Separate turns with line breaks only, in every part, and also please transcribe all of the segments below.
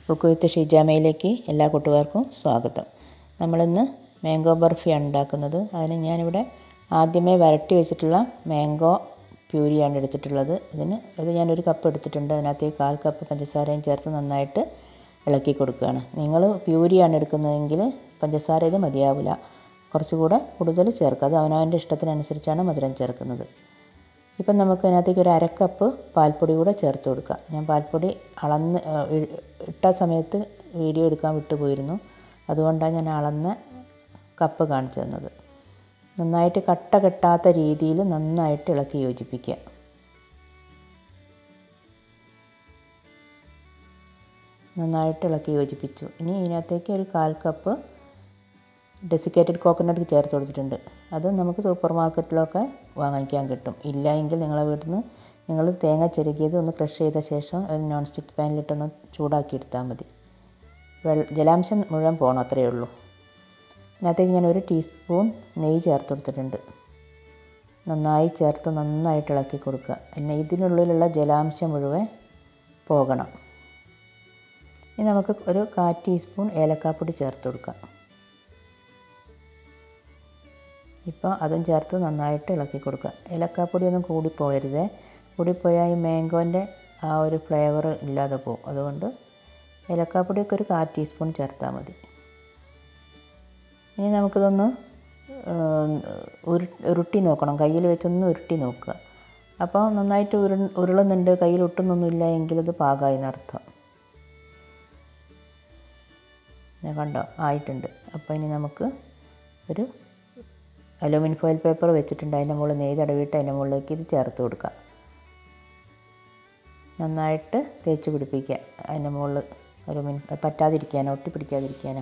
cook with ഷിജാമയിലേക്ക് എല്ലാ കൂട്ടുകാർക്കും സ്വാഗതം നമ്മളിന്ന് മാംഗോ ബർഫിയാണ് ഉണ്ടാക്കുന്നത് അതിന് ഞാനിവിടെ ആദ്യമേ വരട്ടി വെച്ചിട്ടുള്ള മാംഗോ പ്യൂരിയാണ് എടുത്തിട്ടുള്ളത് ഇതിന് ഇത് ഞാനൊരു കപ്പ് എടുത്തിട്ടുണ്ട് അതിനകത്തേക്ക് കാൽ കപ്പ് പഞ്ചസാരയും ചേർത്ത് നന്നായിട്ട് ഇളക്കി കൊടുക്കുകയാണ് നിങ്ങൾ പ്യൂരിയാണ് എടുക്കുന്നതെങ്കിൽ പഞ്ചസാര ഇത് മതിയാവില്ല കുറച്ചുകൂടെ കൂടുതൽ ചേർക്കുക അത് അവനവൻ്റെ ഇഷ്ടത്തിനനുസരിച്ചാണ് മധുരം ചേർക്കുന്നത് ഇപ്പം നമുക്ക് അതിനകത്തേക്ക് ഒരു അരക്കപ്പ് പാൽപ്പൊടി കൂടെ ചേർത്ത് കൊടുക്കാം ഞാൻ പാൽപ്പൊടി അളന്ന് ഇട്ട സമയത്ത് വീഡിയോ എടുക്കാൻ വിട്ടുപോയിരുന്നു അതുകൊണ്ടാണ് ഞാൻ അളന്ന കപ്പ് കാണിച്ചു തന്നത് നന്നായിട്ട് കട്ട കെട്ടാത്ത രീതിയിൽ നന്നായിട്ട് ഇളക്കി യോജിപ്പിക്കുക നന്നായിട്ട് ഇളക്കി യോജിപ്പിച്ചു ഇനി ഇതിനകത്തേക്ക് ഒരു കാൽ കപ്പ് ഡെസിക്കേറ്റഡ് കോക്കനട്ട് ചേർത്ത് കൊടുത്തിട്ടുണ്ട് അത് നമുക്ക് സൂപ്പർ മാർക്കറ്റിലൊക്കെ വാങ്ങിക്കാൻ കിട്ടും ഇല്ല എങ്കിൽ നിങ്ങളെ വീട്ടിൽ നിന്ന് നിങ്ങൾ തേങ്ങ ചിരകിയത് ഒന്ന് ക്രഷ് ചെയ്ത ശേഷം ഒരു നോൺ സ്റ്റിക്ക് പാനിലിട്ടൊന്ന് ചൂടാക്കി എടുത്താൽ മതി വെള്ള ജലാംശം മുഴുവൻ പോകണം അത്രയേ ഉള്ളൂ അതിനകത്തേക്ക് ഞാൻ ഒരു ടീസ്പൂൺ നെയ്യ് ചേർത്ത് കൊടുത്തിട്ടുണ്ട് നന്നായി ചേർത്ത് നന്നായിട്ട് ഇളക്കി കൊടുക്കുക പിന്നെ ഇതിനുള്ളിലുള്ള ജലാംശം മുഴുവൻ പോകണം ഇനി നമുക്ക് ഒരു കാ ടീസ്പൂൺ ഏലക്കാപ്പൊടി ചേർത്ത് കൊടുക്കാം ഇപ്പോൾ അതും ചേർത്ത് നന്നായിട്ട് ഇളക്കി കൊടുക്കുക ഏലക്കാപ്പൊടി ഒന്നും കൂടിപ്പോയരുത് കൂടിപ്പോയാൽ ഈ മാംഗോൻ്റെ ആ ഒരു ഫ്ലേവർ ഇല്ലാതെ പോകും അതുകൊണ്ട് ഏലക്കാപ്പൊടിയൊക്കെ ഒരു കാ ടീസ്പൂൺ ചേർത്താൽ മതി ഇനി നമുക്കിതൊന്ന് ഉരു ഉരുട്ടി നോക്കണം കയ്യിൽ വെച്ചൊന്ന് ഉരുട്ടി നോക്കുക അപ്പോൾ നന്നായിട്ട് ഉരു ഉരുളുന്നുണ്ട് കയ്യിൽ ഒട്ടുന്നൊന്നുമില്ല എങ്കിൽ ഇത് പാകമായി എന്നർത്ഥം ഞാൻ കണ്ടോ ആയിട്ടുണ്ട് അപ്പോൾ ഇനി നമുക്ക് ഒരു അലൂമിനിയം ഫോയിൽ പേപ്പർ വെച്ചിട്ടുണ്ട് അതിൻ്റെ മുകളിൽ നെയ്യ് തടവിയിട്ട് അതിൻ്റെ മുകളിലേക്ക് ഇത് ചേർത്ത് കൊടുക്കുക നന്നായിട്ട് തേച്ച് പിടിപ്പിക്കുക അതിൻ്റെ മുകളിൽ അലൂമിനിയം പറ്റാതിരിക്കാനോ ഒട്ടി പിടിക്കാതിരിക്കാനോ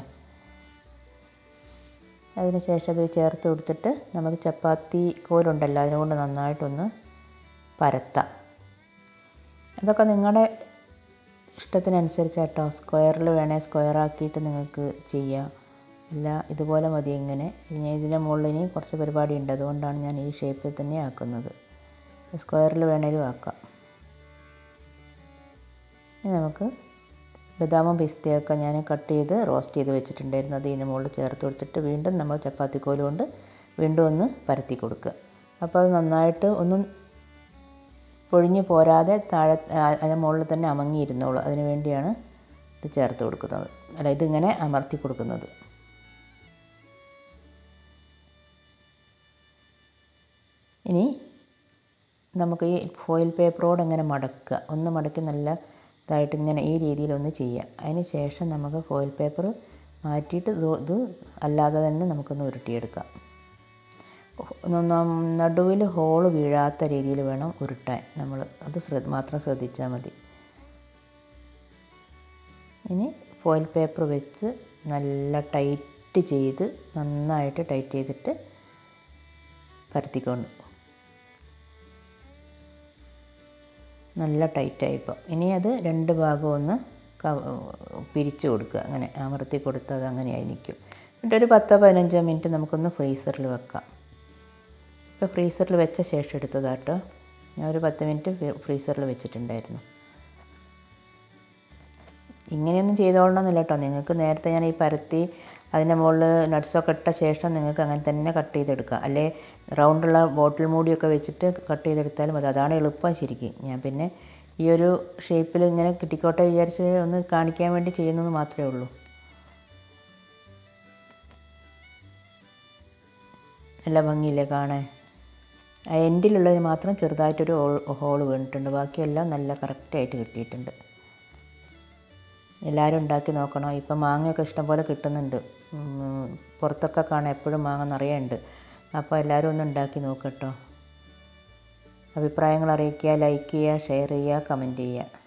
അതിന് ശേഷം അത് ചേർത്ത് കൊടുത്തിട്ട് നമുക്ക് ചപ്പാത്തി കോലുണ്ടല്ലോ അതിനുകൊണ്ട് നന്നായിട്ടൊന്ന് പരത്താം അതൊക്കെ നിങ്ങളുടെ ഇഷ്ടത്തിനനുസരിച്ച് കേട്ടോ സ്ക്വയറിൽ വേണേൽ സ്ക്വയർ ആക്കിയിട്ട് നിങ്ങൾക്ക് ചെയ്യാം അല്ല ഇതുപോലെ മതി ഇങ്ങനെ ഇനി ഇതിൻ്റെ മുകളിൽ ഇനി കുറച്ച് പരിപാടി ഉണ്ട് അതുകൊണ്ടാണ് ഞാൻ ഈ ഷേപ്പിൽ തന്നെ ആക്കുന്നത് സ്ക്വയറിൽ വേണേലും ആക്കാം ഇനി നമുക്ക് ബദാമും പിസ്തയൊക്കെ ഞാൻ കട്ട് ചെയ്ത് റോസ്റ്റ് ചെയ്ത് വെച്ചിട്ടുണ്ടായിരുന്നു അത് ഇതിൻ്റെ മുകളിൽ ചേർത്ത് കൊടുത്തിട്ട് വീണ്ടും നമ്മൾ ചപ്പാത്തി കോല് കൊണ്ട് വീണ്ടും ഒന്ന് പരത്തി കൊടുക്കുക അപ്പോൾ അത് നന്നായിട്ട് ഒന്നും പൊഴിഞ്ഞ് പോരാതെ താഴെ അതിൻ്റെ മുകളിൽ തന്നെ അമങ്ങിയിരുന്നോളൂ അതിന് വേണ്ടിയാണ് ഇത് ചേർത്ത് കൊടുക്കുന്നത് അല്ല ഇതിങ്ങനെ അമർത്തി കൊടുക്കുന്നത് ഇനി നമുക്ക് ഈ ഫോയിൽ പേപ്പറോട് ഇങ്ങനെ മടക്കുക ഒന്ന് മടക്കി നല്ല ഇതായിട്ട് ഇങ്ങനെ ഈ രീതിയിൽ ഒന്ന് ചെയ്യുക അതിന് ശേഷം നമുക്ക് ഫോയിൽ പേപ്പർ മാറ്റിയിട്ട് ഇത് അല്ലാതെ തന്നെ നമുക്കൊന്ന് ഉരുട്ടിയെടുക്കാം നടുവിൽ ഹോള് വീഴാത്ത രീതിയിൽ വേണം ഉരുട്ടാൻ നമ്മൾ അത് ശ്രദ്ധ മാത്രം ശ്രദ്ധിച്ചാൽ മതി ഇനി ഫോയിൽ പേപ്പർ വെച്ച് നല്ല ടൈറ്റ് ചെയ്ത് നന്നായിട്ട് ടൈറ്റ് ചെയ്തിട്ട് പരത്തിക്കൊണ്ട് നല്ല ടൈറ്റായി ഇപ്പോൾ ഇനി അത് രണ്ട് ഭാഗവും ഒന്ന് പിരിച്ചു കൊടുക്കുക അങ്ങനെ അമർത്തി കൊടുത്ത് അത് അങ്ങനെ ആയി നിൽക്കും എന്നിട്ട് ഒരു പത്തോ പതിനഞ്ചോ മിനിറ്റ് നമുക്കൊന്ന് ഫ്രീസറിൽ വെക്കാം ഇപ്പോൾ ഫ്രീസറിൽ വെച്ച ശേഷം എടുത്തതാട്ടോ ഞാൻ ഒരു പത്ത് മിനിറ്റ് ഫ്രീസറിൽ വെച്ചിട്ടുണ്ടായിരുന്നു ഇങ്ങനെയൊന്നും ചെയ്തോളണമെന്നില്ല കേട്ടോ നിങ്ങൾക്ക് നേരത്തെ ഞാൻ ഈ പരത്തി അതിൻ്റെ മുകളിൽ നട്ട്സൊക്കെ ഇട്ട ശേഷം നിങ്ങൾക്ക് അങ്ങനെ തന്നെ കട്ട് ചെയ്തെടുക്കാം അല്ലെ റൗണ്ടുള്ള ബോട്ടിൽ മൂടിയൊക്കെ വെച്ചിട്ട് കട്ട് ചെയ്തെടുത്താലും മതി അതാണ് എളുപ്പം ശരിക്കും ഞാൻ പിന്നെ ഈ ഒരു ഷേപ്പിൽ ഇങ്ങനെ കിട്ടിക്കോട്ടെ വിചാരിച്ച് ഒന്ന് കാണിക്കാൻ വേണ്ടി ചെയ്യുന്നത് മാത്രമേ ഉള്ളൂ നല്ല ഭംഗിയില്ലേ കാണാൻ ആ എൻഡിലുള്ളതിന് മാത്രം ചെറുതായിട്ടൊരു ഹോൾ വീണിട്ടുണ്ട് ബാക്കിയെല്ലാം നല്ല കറക്റ്റായിട്ട് കിട്ടിയിട്ടുണ്ട് എല്ലാവരും ഉണ്ടാക്കി നോക്കണം ഇപ്പം മാങ്ങയൊക്കെ ഇഷ്ടംപോലെ കിട്ടുന്നുണ്ട് പുറത്തൊക്കെ കാണാം എപ്പോഴും മാങ്ങ നിറയെ ഉണ്ട് അപ്പോൾ എല്ലാവരും ഒന്ന് ഉണ്ടാക്കി നോക്കട്ടോ അഭിപ്രായങ്ങൾ അറിയിക്കുക ലൈക്ക് ചെയ്യുക ഷെയർ ചെയ്യുക കമൻറ്റ് ചെയ്യുക